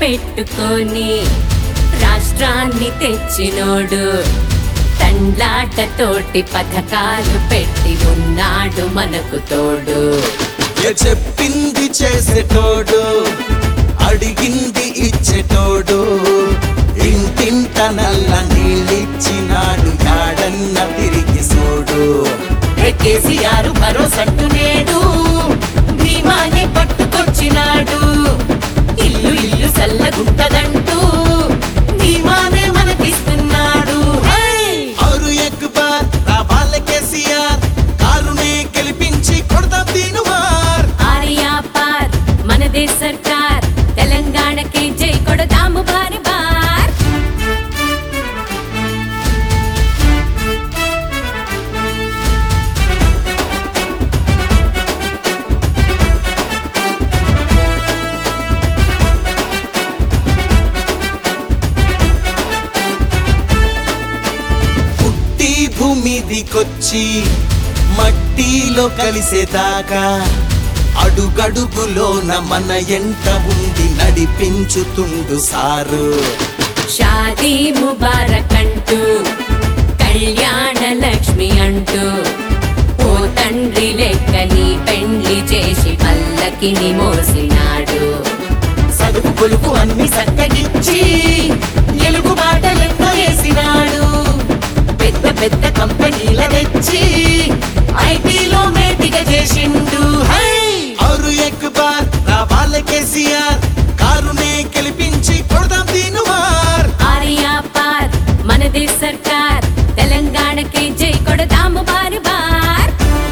పెట్టుకొని రాష్ట్రాన్ని తెచ్చినోడు తండ్లాటతోటి పథకాలు పెట్టి ఉన్నాడు మనకు తోడు ఏ చెప్పింది చేసేటోడు అడిగింది ఇచ్చేటోడు ఇంటింట నల్ల నీళ్ళిచ్చినాడు యాడన్న తిరిగి సోడు ఏ కేసీఆర్ భరోసట్టు నేడు భీమాని పట్టుకొచ్చినాడు ఇల్లు ఇల్లు చల్లగుంటదంటూ భీమానే మనకిస్తున్నాడు హే! ఆరు ఎక్ బార్ రావాల కేసీఆర్ కారునే గెలిపించి కొడతాం దీనుమార్ ఆర్యా పార్ మనదే సర్కార్ తెలంగాణకి జై కొడదాము బారి బార్ పుట్టి భూమిదికొచ్చి మట్టిలో కలిసేదాకా అడుగడుగులోన మన ఎంట ఉండి నడిపించుతుండు సారు షాదీ ముబారక్ అంటూ కళ్యాణ లక్ష్మి అంటూ ఓ తండ్రి లెక్కని పెండ్లి చేసి పల్లకిని మోసినాడు చదువు కొలుపు అన్ని సక్కగిచ్చి ఎలుగు బాటలెన్నో వేసినాడు పెద్ద పెద్ద కంపెనీల తెచ్చి ఐటీలో మేటిగా చేసిండు హై ఆరు ఎక్ బార్ రావాల కేసీఆర్ కారునే గెలిపించి కొడదాం దీనుమార్ ఆర్యా పార్ మనదే సర్కార్ తెలంగాణకి జై కొడదాము బారి బార్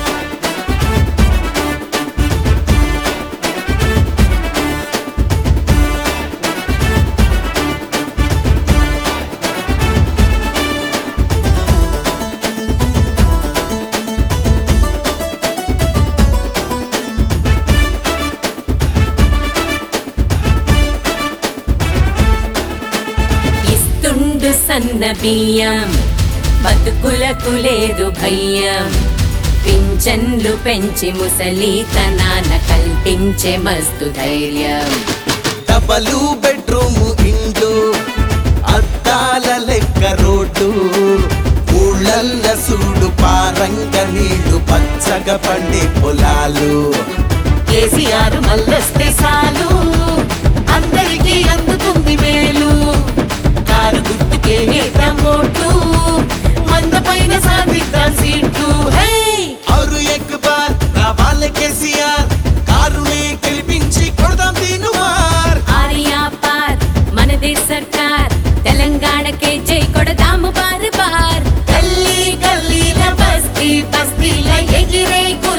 ఇస్తుండు సన్న బియ్యం బతుకులకు లేదు భయ్యం పింఛన్లు పెంచి ముసలితనాన కల్పించే మస్తు ధైర్యం డబలు బెడ్రూమ్ ఇండ్లు అద్దాల లెక్క రోడ్డు ఊళ్ళల్ల సూడు పారంగ నీళ్లు పచ్చగా పండే పొలాలు కేసీఆర్ మల్లొస్తే చాలు అందరికీ అందుతుంది మేలు కారు గుర్తుకే వేద్దాం ఓట్లు మంద పైన సాధిద్దాం సీట్లు హే ఆరు ఎక్ బార్ రావాల కేసీఆర్ కారునే గెలిపించి కొడదాం దీనుమార్ ఆర్యా పార్ మనదే సర్కార్ తెలంగాణకే జై కొడదాము బార్ బార్ గల్లీ గల్లీల బస్తీ బస్తీల ఎగిరే